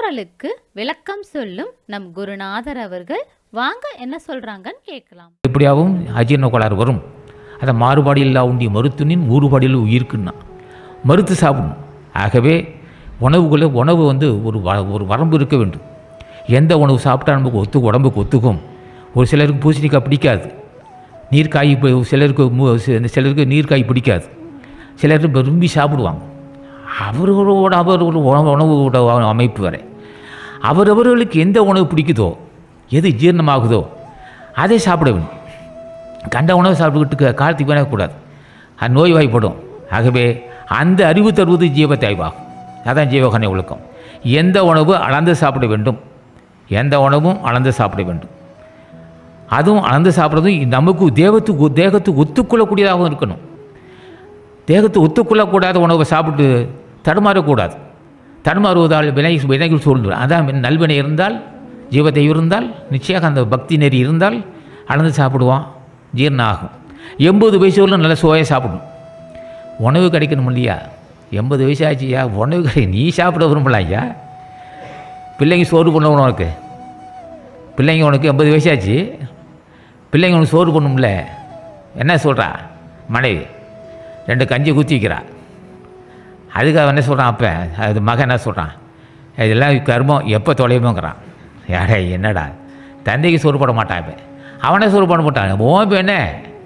பாடலுக்கு விளக்கம் சொல்லும் நம் குருநாதர் அவர்கள் வாங்க என்ன சொல்றாங்கன்னு கேட்கலாம் எப்படியாகவும் அஜீரண கோளாறு வரும் அதை மாறுபாடு இல்லா உண்டிய மருத்துவனின் ஊறுபாடில் உயிர்க்குன்னா மறுத்து சாப்பிடணும் ஆகவே உணவுகளை உணவு வந்து ஒரு வ ஒரு வரம்பு இருக்க வேண்டும் எந்த உணவு சாப்பிட்டா நமக்கு ஒத்து உடம்புக்கு ஒத்துக்கும் ஒரு சிலருக்கு பூசணிக்காய் பிடிக்காது நீர்க்காய் இப்போ சிலருக்கு மு- சி- சிலருக்கு நீர்க்காய் பிடிக்காது சிலர் விரும்பி சாப்பிடுவாங்க அவர்களோட அவர் ஒரு உணவு உணவோட அமைப்பு வரை அவரவர்களுக்கு எந்த உணவு பிடிக்குதோ எது ஜீரணமாகுதோ அதை சாப்பிட வேண்டும் கண்ட உணவு சாப்பிட்டுக்கிட்டு காலத்துக்கு வேணக்கூடாது அது நோய்வாய்ப்படும் ஆகவே அந்த அறிவு தருவது ஜீவத்தாய்வாகும் அதான் ஜீவகனை ஒழுக்கம் எந்த உணவு அளந்து சாப்பிட வேண்டும் எந்த உணவும் அளந்து சாப்பிட வேண்டும் அதுவும் அளந்து சாப்பிட்றதும் நமக்கு தேகத்துக்கு தேகத்துக்கு ஒத்துக்கொள்ளக்கூடியதாகவும் இருக்கணும் தேகத்தை ஒத்துக்கொள்ளக்கூடாத உணவை சாப்பிட்டு தடுமாறக்கூடாது தடுமாறுவதால் வினை வினைகள் சூழ்ந்து அதான் நல்வினை இருந்தால் ஜீவத்தை இருந்தால் நிச்சயம் அந்த பக்தி நெறி இருந்தால் அளந்து சாப்பிடுவோம் ஜீரணம் ஆகும் எண்பது வயசு வரலும் நல்ல சுவையாக சாப்பிடணும் உணவு கிடைக்கணும் இல்லையா எண்பது வயசு ஆச்சுயா உணவு கிடை நீ சாப்பிட விரும்பலாம் ஐயா பிள்ளைங்க சோறு பண்ணணும் உனக்கு பிள்ளைங்க உனக்கு எண்பது வயசாச்சு பிள்ளைங்க உனக்கு சோறு பண்ணும்ல என்ன சொல்கிறா மனைவி ரெண்டு கஞ்சி ஊற்றி வைக்கிறா அதுக்கு அவன் என்ன சொல்கிறான் அப்போ அது மகன் என்ன சொல்கிறான் இதெல்லாம் கர்மம் எப்போ தொலைவோங்கிறான் யாரே என்னடா தந்தைக்கு சோறு போட மாட்டான் இப்போ அவனே சோறு போட மாட்டான் ஓ இப்போ என்ன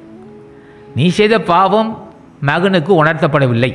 நீ செய்த பாவம் மகனுக்கு உணர்த்தப்படவில்லை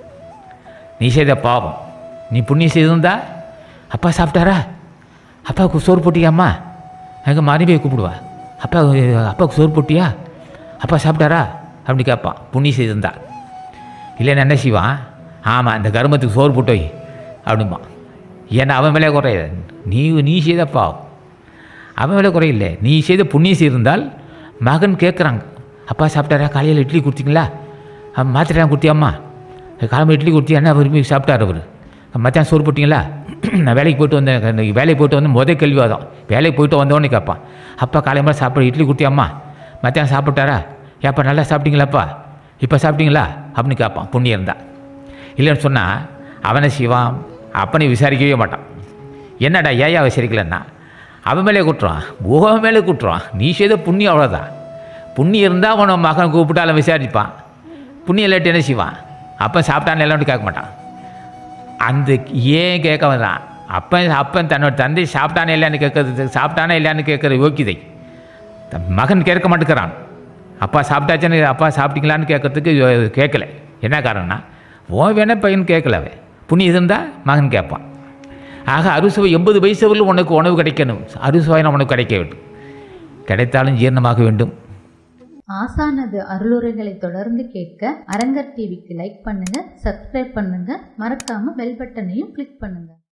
நீ செய்த பாவம் நீ புண்ணியம் செய்திருந்தா அப்பா சாப்பிட்டாரா அப்பாவுக்கு சோறு போட்டியாம்மா எங்கள் மனைவியை கூப்பிடுவா அப்பா அப்பாவுக்கு சோறு போட்டியா அப்பா சாப்பிட்டாரா அப்படின்னு கேட்பான் புண்ணியம் செய்திருந்தா இல்லைன்னா என்ன செய்வான் ஆமாம் இந்த கருமத்துக்கு சோறு போட்டு வை அப்படிம்பான் ஏன்னா அவன் மேலே குறையாது நீ நீ செய்த பாவம் அவன் மேலே குறையில்லை நீ செய்த புண்ணியம் செய்திருந்தால் மகன் கேட்குறாங்க அப்பா சாப்பிட்டாரா காலையில் இட்லி கொடுத்தீங்களா அவன் மாத்திரைலாம் கொடுத்தியாம்மா காலம்பு இட்லி கொடுத்தி என்ன விரும்பி சாப்பிட்டார் அவர் மத்தியானம் சோறு போட்டிங்களா நான் வேலைக்கு போயிட்டு வந்தேன் இன்னைக்கு வேலைக்கு போயிட்டு வந்து முதல் கேள்விவாதம் வேலைக்கு போயிட்டு வந்தவொடனே கேட்பான் அப்பா காலையில் சாப்பிட இட்லி கொடுத்தியாம்மா மத்தியானம் சாப்பிட்டாரா ஏப்பா நல்லா சாப்பிட்டீங்களாப்பா இப்போ சாப்பிட்டீங்களா அப்படின்னு கேட்பான் புண்ணியம் இருந்தா இல்லைன்னு சொன்னால் அவனை செய்வான் அப்பனை விசாரிக்கவே மாட்டான் என்னடா ஏயா விசாரிக்கலன்னா அவன் மேலே குட்டுறான் உன் மேலே குட்டுறான் நீ செய்த புண்ணியம் அவ்வளோதான் புண்ணியம் இருந்தால் அவனை மகன் கூப்பிட்டாலும் விசாரிப்பான் புண்ணியம் இல்லாட்டி என்ன செய்வான் அப்போ சாப்பிட்டான்னு எல்லாம் கேட்க மாட்டான் அந்த ஏன் கேட்க வந்தான் அப்பன் அப்பன் தன்னோட தந்தை சாப்பிட்டானே இல்லையான்னு கேட்கறது சாப்பிட்டானே இல்லையான்னு கேட்குற யோக்கியதை தன் மகன் கேட்க மாட்டேங்கிறான் அப்பா சாப்பிட்டாச்சுன்னு அப்பா சாப்பிட்டீங்களான்னு கேட்கறதுக்கு யோ- கேட்கல என்ன காரணம்னா ஓ வேணா பையன் கேட்கல அவன் புண்ணியம் இருந்தால் மகன் கேட்பான் ஆக அறுசுவை எண்பது வயசு வரலும் உனக்கு உணவு கிடைக்கணும் அறுசுவைனா உனக்கு கிடைக்க வேண்டும் கிடைத்தாலும் ஜீரணமாக வேண்டும் ஆசானது அருளுரைகளை தொடர்ந்து கேட்க அரங்கர் டிவிக்கு லைக் பண்ணுங்க சப்ஸ்கிரைப் பண்ணுங்க மறக்காம பெல் பட்டனையும் கிளிக் பண்ணுங்க